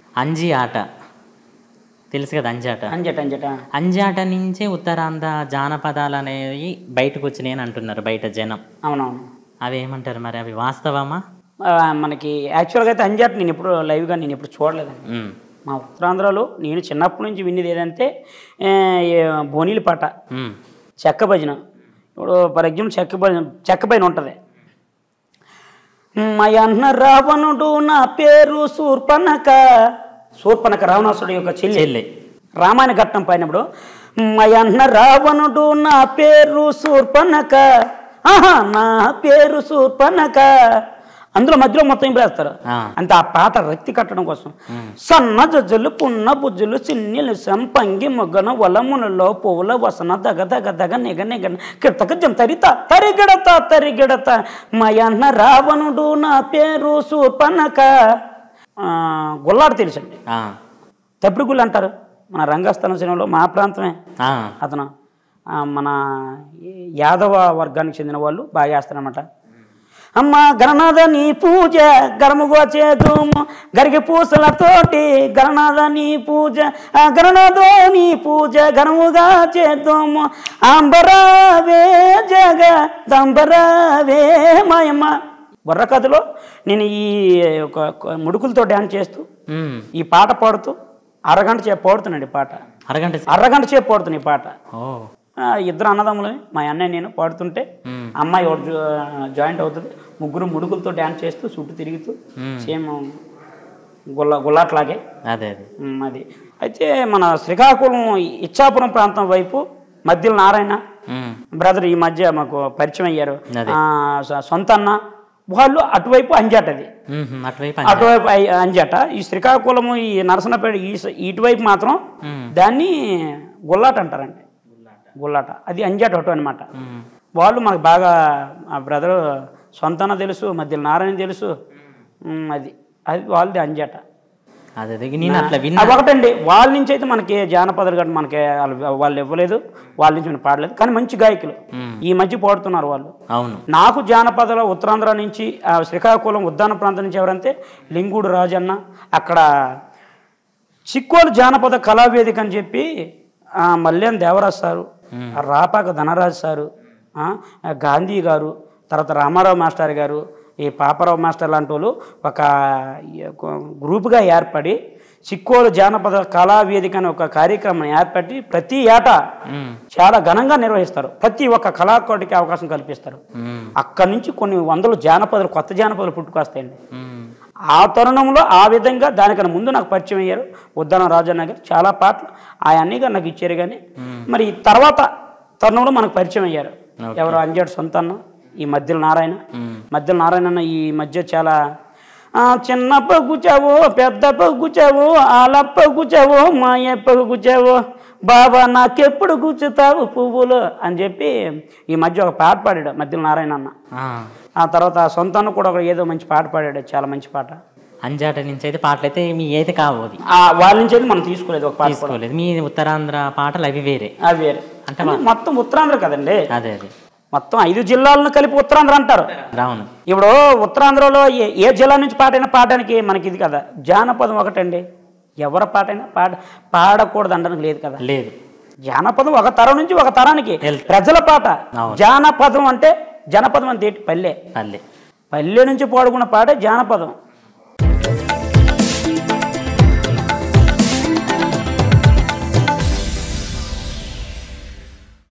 అంజి ఆట తెలుసు కదా అంజి ఆట అంజట అంజట అంజి ఆట నుంచే ఉత్తరాంధ్ర జానపదాలు అనేవి బయటకు వచ్చినాయి అని అంటున్నారు బయట జనం అవునవును అవి ఏమంటారు మరి అవి వాస్తవమా ఆ, మనకి యాక్చువల్గా అయితే అంజాట్ నేను ఎప్పుడు లైవ్గా నేను ఎప్పుడు చూడలేదండి ఉమ్, మా ఉత్తరాంధ్రలో నేను చిన్నప్పటి నుంచి విన్నది ఏదంటే ఏ, ఏ, బోనీల పాట ఉమ్, చెక్క భజన ఇప్పుడు ఫర్ ఎగ్జాంపుల్ చెక్క భజన చెక్క పైన ఉంటుంది మయన్న రావణుడు నా పేరు శూర్పణక శూర్పణక రావణాసుడు యొక్క చెల్లి చెల్లి రామాయణ ఘట్టం పైనప్పుడు మయన్న రావణుడు నా పేరు శూర్పణక ఆహా నా పేరు శూర్పణక అందులో మధ్యలో మొత్తం ఏం వేస్తారు ఆ, అంటే ఆ పాట రక్తి కట్టడం కోసం సన్న జజ్జలు పున్న బుజ్జులు చిన్నెలు సంపంగి మొగ్గన వలములలో పువ్వుల వసన దగ దగ దగ నిగ నిగ కిర్తక జం తరిత తరిగిడత తరిగిడత మయన్న రావణుడు నా పేరు శూర్పణక ఆ, గుల్లాడు తెలుసండి ఆ, తప్పుడు గుళ్ళు అంటారు మన రంగస్థలం సినిమాలో మా ప్రాంతమే ఆ, అతను ఆ, మన యాదవ వర్గానికి చెందిన వాళ్ళు బాగా చేస్తారన్నమాట అమ్మ గణనాథ నీ పూజ గరముగా చేదుము గరిగి పూసలతోటి గణనాథ నీ పూజ ఆ గణనాథో నీ పూజ గరముగా చేద్దాము అంబరావే జగ దంబరావే మాయమ్మ బుర్ర కథలో నేను ఈ ఒక ఒక ముడుకులతో డ్యాన్స్ చేస్తూ ఉమ్, ఈ పాట పాడుతూ అరగంట సేపు పాడుతున్నాడు ఈ పాట అరగంట సే- అరగంట సేపు పాడుతున్నా ఈ పాట ఓ ఆ, ఇద్దరు అన్నదమ్ములమే మా అన్నయ్య నేను పాడుతుంటే ఉమ్, అమ్మాయి ఒకటి జా- జాయింట్ అవుతుంది ముగ్గురు ముడుకులతో డ్యాన్స్ చేస్తూ చుట్టూ తిరుగుతూ ఉమ్, సేమ్ గుల్ల గుల్లాట్లాగే అదే అదే ఉమ్, అది అయితే మన శ్రీకాకుళం ఇచ్చాపురం ప్రాంతం వైపు మధ్యలో నారాయణ ఉమ్, బ్రదర్ ఈ మధ్య మాకు పరిచయం అయ్యారు అదే. ఆ, సొ- సొంత అన్న వాళ్ళు అటువైపు అంజాటది ఉమ్, అటువైపు అంజి. అటువైపు అయి- అంజట ఈ శ్రీకాకుళము ఈ నరసనపేట ఈ స- ఇటువైపు మాత్రం ఉమ్, దాన్ని గుల్లాట అంటారండి గుల్లాట అది అంజాట అటు అనమాట ఉమ్, వాళ్ళు మనకు బాగా ఆ బ్రదర్ సొంతన తెలుసు మధ్యలో నారాయణ తెలుసు ఉమ్, అది అది వాళ్ళది అంజాట అదే అదే నేను అట్లా విన్నా అది ఒకటండి వాళ్ళ నుంచి అయితే మనకి జానపదాలు గట్ట మనకి వాళ్ళు- వాళ్ళు ఇవ్వలేదు వాళ్ళ నుంచి మనం పాడలేదు కానీ మంచి గాయకులు ఉమ్, ఈ మధ్య పాడుతున్నారు వాళ్ళు అవును నాకు జానపదాల ఉత్తరాంధ్ర నుంచి ఆ శ్రీకాకుళం ఉద్దాన ప్రాంతం నుంచి ఎవరంటే లింగుడు రాజన్న అక్కడ చిక్కోలు జానపద కళావేదిక అని చెప్పి ఆ, మల్లేం దేవరాజు సారు ఉమ్, ఆ రాపాక ధనరాజు సారు ఆ, ఆ గాంధీ గారు తర్వాత రామారావు మాస్టర్ గారు ఈ పాపారావు మాస్టర్ లాంటి వాళ్ళు ఒక ఈ ఒక గ్రూపుగా ఏర్పడి చిక్కోలు జానపద కళావేదిక అనే ఒక కార్యక్రమం ఏర్పడి ప్రతి ఏటా ఉమ్, చాలా ఘనంగా నిర్వహిస్తారు ప్రతి ఒక్క కళాకారుడికి అవకాశం కల్పిస్తారు ఉమ్, అక్కడి నుంచి కొన్ని వందల జానపదాలు కొత్త జానపదాలు పుట్టుకొస్తాయండి ఉమ్, ఆ తరుణంలో ఆ విధంగా దానికన్నా ముందు నాకు పరిచయం అయ్యారు ఉద్దాన రాజన్న గారు చాలా పాటలు ఆ అన్నీ గారు నాకు ఇచ్చారు కానీ ఉమ్, మరి తర్వాత తరుణంలో మనకు పరిచయం అయ్యారు ఓకే. ఎవరు అంజాడు సొంతన్న ఈ మధ్యలో నారాయణ ఉమ్, మధ్యలో నారాయణ అన్న ఈ మధ్య చాలా ఆ, చిన్న పగ్గుచావు పెద్ద పగ్గుచావు ఆలప్ప గుచావు మాయప్ప గుచావు బాబా నాకెప్పుడు గుచ్చుతావు పువ్వులు అని చెప్పి ఈ మధ్య ఒక పాట పాడాడు మధ్యలో నారాయణ అన్న ఆ, ఆ తర్వాత ఆ సొంతాన్ని కూడా ఒక ఏదో మంచి పాట పాడాడు చాలా మంచి పాట అంజాట నుంచి అయితే పాటలు అయితే మీ అయితే కావు అది ఆ వాళ్ళ నుంచి అయితే మనం తీసుకోలేదు ఒక పాట కూడా. తీసుకోలేదు మీ ఉత్తరాంధ్ర పాటలు అవి వేరే అది వేరే అంటే అంటే మొత్తం ఉత్తరాంధ్ర కదండి అదే అదే మొత్తం ఐదు జిల్లాలను కలిపి ఉత్తరాంధ్ర అంటారు అవును ఇప్పుడు ఉత్తరాంధ్రలో ఏ ఏ జిల్లా నుంచి పాటైనా పాడడానికి మనకి ఇది కదా జానపదం ఒకటండి ఎవరి పాటైనా పాడ పాడకూడదు అనడానికి లేదు కదా లేదు జానపదం ఒక తరం నుంచి ఒక తరానికి వెళ్తా. ప్రజల పాట అవును. జానపదం అంటే జనపదం అంటే ఏంటి పల్లె పల్లె పల్లె నుంచి పాడుకున్న పాటే జానపదం